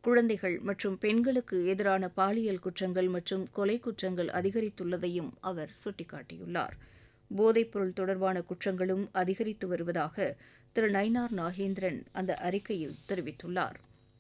குழந்தைகள் மற்றும் பெண்களுக்கு எதிரான பாலியல் குற்றங்கள் மற்றும் கொலை குற்றங்கள் அதிகரித்துள்ளதையும் அவர் சுட்டிக்காட்டியுள்ளார் போதைப்பொருள் தொடர்பான குற்றங்களும் அதிகரித்து வருவதாக திரு நயினார் நாகேந்திரன் அந்த அறிக்கையில் தெரிவித்துள்ளார்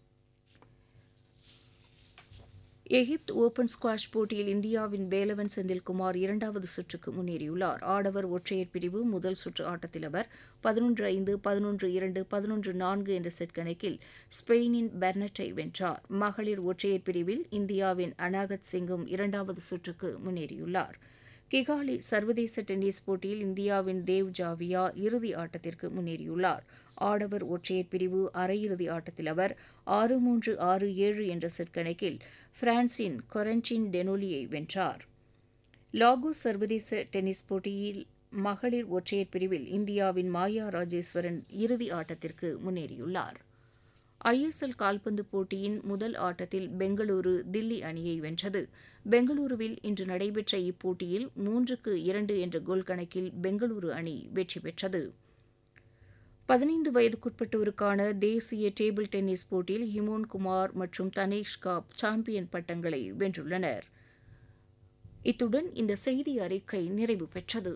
எகிப்து ஓபன் ஸ்குவாஷ் போட்டியில் இந்தியாவின் வேலவன் செந்தில்குமார் இரண்டாவது சுற்றுக்கு முன்னேறியுள்ளார் ஆடவர் ஒற்றையர் பிரிவு முதல் சுற்று ஆட்டத்தில் அவர் பதினொன்று ஐந்து பதினொன்று இரண்டு பதினொன்று நான்கு என்ற செட் கணக்கில் ஸ்பெயினின் பெர்னட்டை வென்றார் மகளிர் ஒற்றையர் பிரிவில் இந்தியாவின் அனாகத் சிங்கும் இரண்டாவது சுற்றுக்கு முன்னேறியுள்ளார் கிகாலி சர்வதேச டென்னிஸ் போட்டியில் இந்தியாவின் தேவ் ஜாவியா இறுதி ஆட்டத்திற்கு முன்னேறியுள்ளார் ஆடவர் ஒற்றையர் பிரிவு அரையிறுதி ஆட்டத்தில் அவர் ஆறு மூன்று ஆறு ஏழு என்ற செட் கணக்கில் பிரான்சின் கொரண்டின் டெனோலியை வென்றார் லாகோஸ் சர்வதேச டென்னிஸ் போட்டியில் மகளிர் ஒற்றையர் பிரிவில் இந்தியாவின் மாயா ராஜேஸ்வரன் இறுதி ஆட்டத்திற்கு முன்னேறியுள்ளார் ஐஎஸ்எல் கால்பந்து போட்டியின் முதல் ஆட்டத்தில் பெங்களூரு தில்லி அணியை வென்றது பெங்களூருவில் இன்று நடைபெற்ற இப்போட்டியில் மூன்றுக்கு இரண்டு என்ற கோல் கணக்கில் பெங்களூரு அணி வெற்றி பெற்றது பதினைந்து வயதுக்குட்பட்டோருக்கான தேசிய டேபிள் டென்னிஸ் போட்டியில் ஹிமோன் குமார் மற்றும் தனேஷ் காப் சாம்பியன் பட்டங்களை வென்றுள்ளனர் இத்துடன் இந்த செய்தி அறிக்கை நிறைவு பெற்றது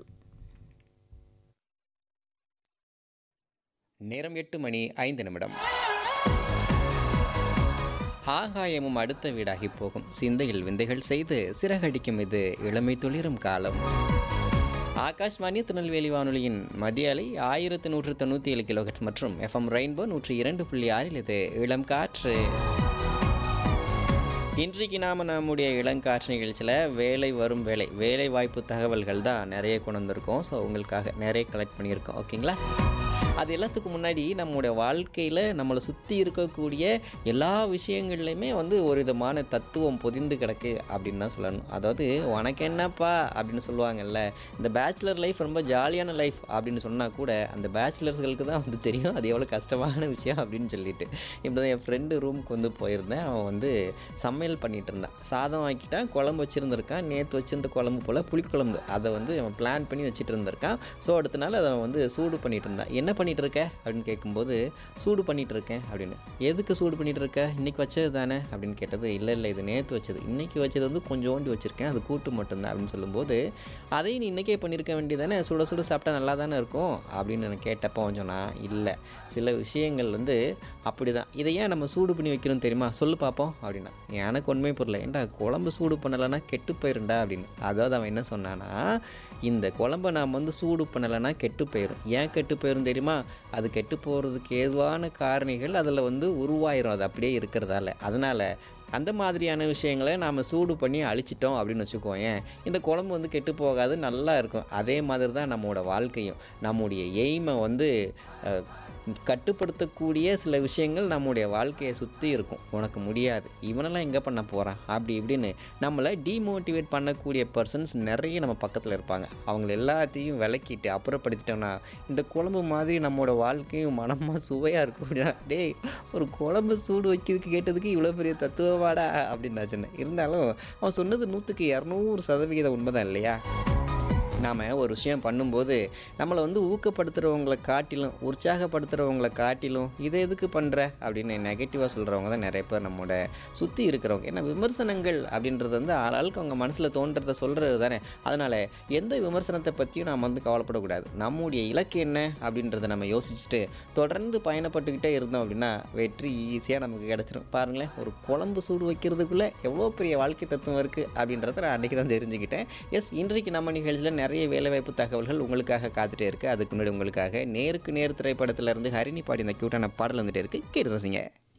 நேரம் எட்டு மணி ஐந்து நிமிடம் ஆகாயமும் அடுத்த வீடாகி போகும் சிந்தையில் விந்தைகள் செய்து சிறகடிக்கும் இது இளமை துளிரும் காலம் ஆகாஷ்வாணி திருநெல்வேலி வானொலியின் மத்திய அலை ஆயிரத்து நூற்று தொண்ணூற்றி ஏழு கிலோஹெட்ஸ் மற்றும் எஃப்எம் ரெயின்போ நூற்றி இரண்டு புள்ளி ஆறில் இது இளம் காற்று இன்றைக்கு நாம் நம்முடைய இளங்காற்று நிகழ்ச்சியில் வேலை வரும் வேலை வேலை வாய்ப்பு தகவல்கள் தான் நிறைய கொண்டு வந்திருக்கோம் ஸோ உங்களுக்காக நிறைய கலெக்ட் பண்ணியிருக்கோம் ஓகேங்களா அது எல்லாத்துக்கும் முன்னாடி நம்மளுடைய வாழ்க்கையில் நம்மளை சுற்றி இருக்கக்கூடிய எல்லா விஷயங்கள்லையுமே வந்து ஒரு விதமான தத்துவம் பொதிந்து கிடக்கு அப்படின்னு தான் சொல்லணும் அதாவது உனக்கு என்னப்பா அப்படின்னு சொல்லுவாங்கல்ல இந்த பேச்சுலர் லைஃப் ரொம்ப ஜாலியான லைஃப் அப்படின்னு சொன்னால் கூட அந்த பேச்சுலர்ஸ்களுக்கு தான் வந்து தெரியும் அது எவ்வளோ கஷ்டமான விஷயம் அப்படின்னு சொல்லிட்டு இப்படி தான் என் ஃப்ரெண்டு ரூமுக்கு வந்து போயிருந்தேன் அவன் வந்து சமையல் பண்ணிகிட்டு இருந்தான் சாதம் ஆக்கிட்டான் குழம்பு வச்சுருந்துருக்கான் நேற்று வச்சிருந்த குழம்பு போல் புளிக்குழம்பு அதை வந்து அவன் பிளான் பண்ணி வச்சுட்டு இருந்திருக்கான் ஸோ அடுத்த நாள் அதை வந்து சூடு பண்ணிட்டு இருந்தான் என்ன பண்ணிட்டு இருக்க அப்படின்னு கேட்கும்போது சூடு பண்ணிட்டு இருக்கேன் அப்படின்னு எதுக்கு சூடு பண்ணிட்டு இருக்க இன்னைக்கு வச்சது தானே அப்படின்னு கேட்டது இல்லை இல்லை இது நேற்று வச்சது இன்னைக்கு வச்சது வந்து கொஞ்சோண்டி வச்சிருக்கேன் அது கூட்டு மட்டும்தான் அப்படின்னு சொல்லும்போது அதையும் நீ இன்னைக்கே பண்ணியிருக்க வேண்டியதானே சுட சுட சாப்பிட்டா நல்லா தானே இருக்கும் அப்படின்னு நான் கேட்டப்போ அவன் சொன்னான் இல்லை சில விஷயங்கள் வந்து அப்படி தான் இதை ஏன் நம்ம சூடு பண்ணி வைக்கிறோம் தெரியுமா சொல்லு பார்ப்போம் அப்படின்னா எனக்கு உண்மை புரியல ஏன்டா குழம்பு சூடு பண்ணலைன்னா கெட்டு போயிருண்டா அப்படின்னு அதாவது அவன் என்ன சொன்னான்னா இந்த குழம்பை நாம் வந்து சூடு பண்ணலைன்னா கெட்டு போயிடும் ஏன் கெட்டு போயிடும் தெரியுமா அது கெட்டு போகிறதுக்கு ஏதுவான காரணிகள் அதில் வந்து உருவாயிரும் அது அப்படியே இருக்கிறதால அதனால் அந்த மாதிரியான விஷயங்களை நாம் சூடு பண்ணி அழிச்சிட்டோம் அப்படின்னு வச்சுக்கோயேன் இந்த குழம்பு வந்து கெட்டு போகாது நல்லா இருக்கும் அதே மாதிரி தான் நம்மளோட வாழ்க்கையும் நம்முடைய எய்மை வந்து அஹ், கட்டுப்படுத்தக்கூடிய சில விஷயங்கள் நம்முடைய வாழ்க்கையை சுற்றி இருக்கும் உனக்கு முடியாது இவனெல்லாம் எங்கே பண்ண போகிறான் அப்படி இப்படின்னு நம்மளை டீமோட்டிவேட் பண்ணக்கூடிய பர்சன்ஸ் நிறைய நம்ம பக்கத்தில் இருப்பாங்க அவங்கள எல்லாத்தையும் விளக்கிட்டு அப்புறப்படுத்திட்டோம்னா இந்த குழம்பு மாதிரி நம்மளோட வாழ்க்கையும் மனமாக சுவையாக இருக்கும் அப்படின்னா டேய் ஒரு குழம்பு சூடு வைக்கிறதுக்கு கேட்டதுக்கு இவ்வளோ பெரிய தத்துவமாடா அப்படின்னு நான் சொன்னேன் இருந்தாலும் அவன் சொன்னது நூற்றுக்கு இரநூறு சதவிகிதம் உண்மைதான் இல்லையா நாம் ஒரு விஷயம் பண்ணும்போது நம்மளை வந்து ஊக்கப்படுத்துகிறவங்கள காட்டிலும் உற்சாகப்படுத்துகிறவங்கள காட்டிலும் இதை எதுக்கு பண்ணுற அப்படின்னு நெகட்டிவாக சொல்கிறவங்க தான் நிறைய பேர் நம்மளோட சுற்றி இருக்கிறவங்க ஏன்னா விமர்சனங்கள் அப்படின்றது வந்து ஆளாளுக்கு அவங்க மனசில் தோன்றதை சொல்கிறது தானே அதனால் எந்த விமர்சனத்தை பற்றியும் நாம் வந்து கவலைப்படக்கூடாது நம்முடைய இலக்கு என்ன அப்படின்றத நம்ம யோசிச்சுட்டு தொடர்ந்து பயணப்பட்டுக்கிட்டே இருந்தோம் அப்படின்னா வெற்றி ஈஸியாக நமக்கு கிடச்சிரும் பாருங்களேன் ஒரு குழம்பு சூடு வைக்கிறதுக்குள்ளே எவ்வளோ பெரிய வாழ்க்கை தத்துவம் இருக்குது அப்படின்றத நான் அன்றைக்கி தான் தெரிஞ்சுக்கிட்டேன் எஸ் இன்றைக்கு நம்ம நிகழ்ச்சியில் நிறைய வேலைவாய்ப்பு தகவல்கள் உங்களுக்காக காத்துட்டே இருக்குது அதுக்கு முன்னாடி உங்களுக்காக நேருக்கு நேர் திரைப்படத்துல இருந்து ஹரிணி பாடி இந்த க்யூட்டான பாடல் வந்துட்டே இருக்குது கேட்டு ரசிங்க